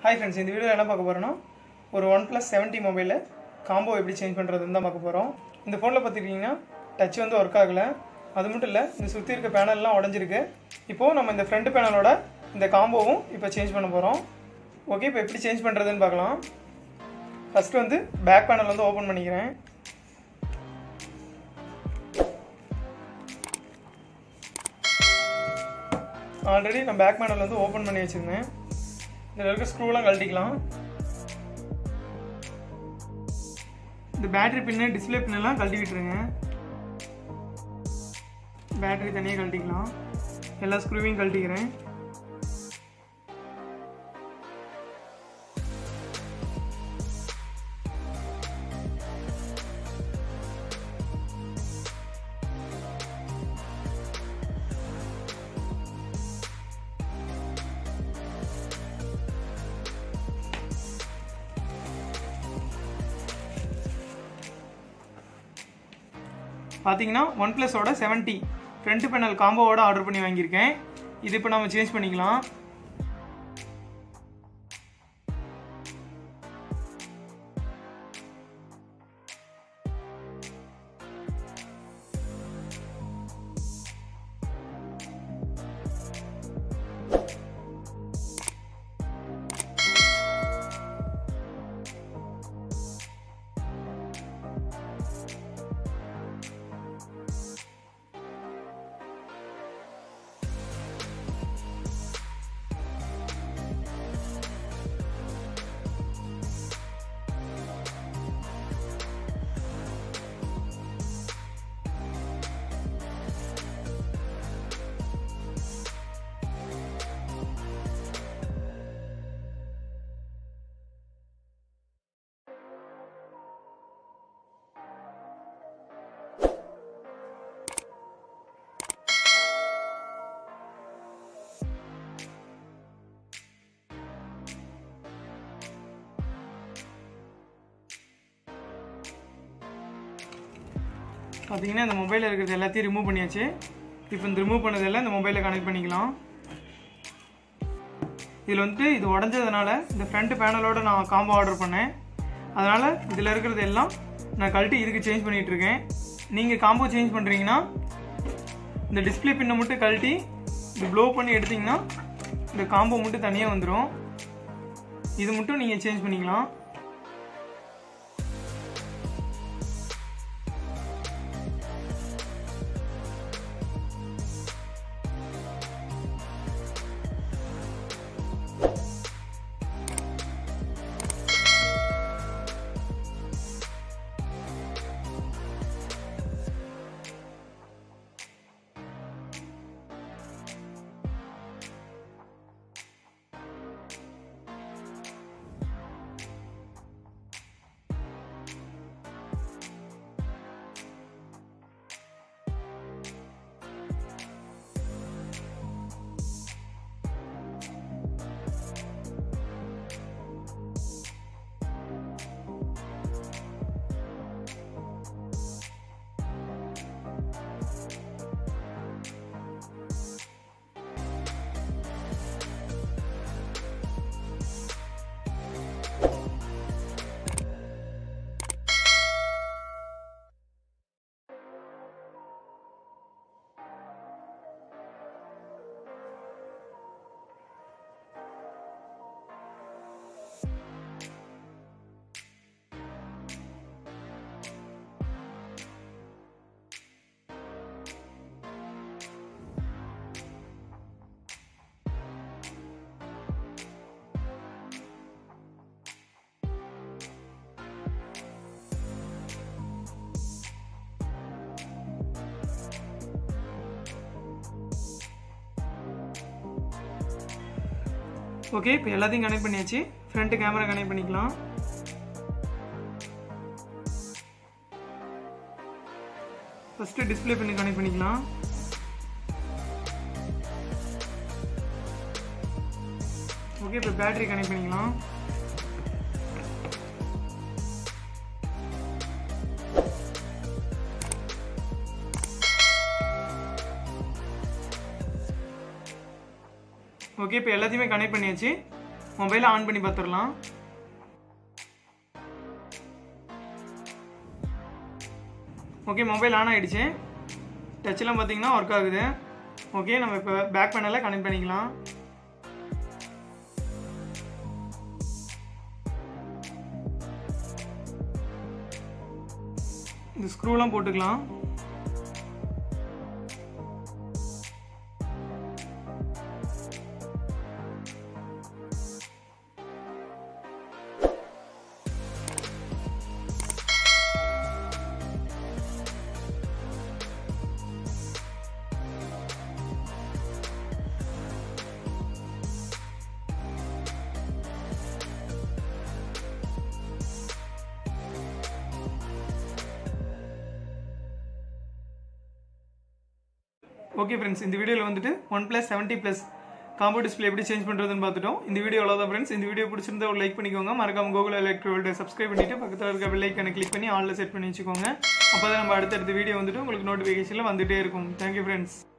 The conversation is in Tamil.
ஹாய் ஃப்ரெண்ட்ஸ் இந்த வீடியோவில் என்ன பார்க்க போகிறோன்னா ஒரு ஒன் ப்ளஸ் செவன்ட்டி மொபைலில் காம்போ எப்படி சேஞ்ச் பண்ணுறதுன்னு தான் பார்க்க போகிறோம் இந்த ஃபோனில் பார்த்துக்கிட்டிங்கன்னா டச் வந்து ஒர்க் ஆகலை அது மட்டும் இல்லை இந்த சுற்றி இருக்க பேனல்லாம் உடஞ்சிருக்கு இப்போது நம்ம இந்த ஃப்ரண்ட் பேனலோட இந்த காம்போவும் இப்போ சேஞ்ச் பண்ண போகிறோம் ஓகே இப்போ எப்படி சேஞ்ச் பண்ணுறதுன்னு பார்க்கலாம் ஃபஸ்ட்டு வந்து பேக் பேனல் வந்து ஓப்பன் பண்ணிக்கிறேன் ஆல்ரெடி நான் பேக் பேனல் வந்து ஓப்பன் பண்ணி வச்சுருந்தேன் இதில் இருக்க ஸ்க்ரூலாம் கழட்டிக்கலாம் இந்த பேட்டரி பின்னு டிஸ்பிளே பின்னெல்லாம் கழட்டி விட்டுருங்க பேட்டரி தனியாக கழட்டிக்கலாம் எல்லா ஸ்க்ரூவையும் கழட்டிக்கிறேன் பார்த்தீங்கன்னா ஒன் ப்ளஸோட செவன்ட்டி ஃப்ரண்ட் பேனல் காம்போவோட ஆர்டர் பண்ணி வாங்கியிருக்கேன் இது இப்போ நம்ம சேஞ்ச் பண்ணிக்கலாம் பார்த்தீங்கன்னா இந்த மொபைலில் இருக்கிறது எல்லாத்தையும் ரிமூவ் பண்ணியாச்சு இப்போ இந்த ரிமூவ் பண்ணதெல்லாம் இந்த மொபைலில் கனெக்ட் பண்ணிக்கலாம் இதில் வந்துட்டு இது உடஞ்சதுனால இந்த ஃப்ரண்ட் பேனலோட நான் காம்போ ஆர்டர் பண்ணேன் அதனால் இதில் இருக்கிறது எல்லாம் நான் கழட்டி இதுக்கு சேஞ்ச் பண்ணிகிட்டு இருக்கேன் நீங்கள் காம்போ சேஞ்ச் பண்ணுறீங்கன்னா இந்த டிஸ்பிளே பின்னை மட்டும் கழட்டி இது ப்ளோ பண்ணி எடுத்தீங்கன்னா இந்த காம்போ மட்டும் தனியாக வந்துடும் இது மட்டும் நீங்கள் சேஞ்ச் பண்ணிக்கலாம் ஓகே இப்போ எல்லாத்தையும் கனெக்ட் பண்ணியாச்சு ஃப்ரண்ட் கேமரா கனெக்ட் பண்ணிக்கலாம் ஃபஸ்ட்டு டிஸ்பிளே பண்ணி கனெக்ட் பண்ணிக்கலாம் ஓகே இப்போ பேட்டரி கனெக்ட் பண்ணிக்கலாம் ஓகே இப்போ எல்லாத்தையுமே கனெக்ட் பண்ணியாச்சு மொபைலை ஆன் பண்ணி பார்த்துடலாம் ஓகே மொபைல் ஆன் ஆகிடுச்சு டச்செலாம் பார்த்தீங்கன்னா ஒர்க் ஆகுது ஓகே நம்ம இப்போ பேக் பேனலில் கனெக்ட் பண்ணிக்கலாம் இந்த ஸ்க்ரூலாம் போட்டுக்கலாம் ஓகே ஃப்ரெண்ட்ஸ் இந்த வீடியோவில் வந்துட்டு OnePlus seventy plus combo display எப்படி சேஞ்ச் பண்ணுறதுன்னு பார்த்துட்டோம் இந்த வீடியோ அவ்வளோதான் ஃப்ரெண்ட்ஸ் இந்த வீடியோ பிடிச்சிருந்தா ஒரு லைக் பண்ணிக்கோங்க மறக்காம கூகுள் எலக்ட்ரோல்டு சப்ஸ்கிரைப் பண்ணிட்டு பக்கத்தில் இருக்க பெல் ஐக்கனை கிளிக் பண்ணி ஆல்ல செட் பண்ணி வச்சுக்கோங்க அப்போ தான் நம்ம அடுத்தடுத்த வீடியோ வந்துட்டு உங்களுக்கு நோட்டிஃபிகேஷனில் வந்துட்டே இருக்கும் தேங்க்யூ ஃப்ரெண்ட்ஸ்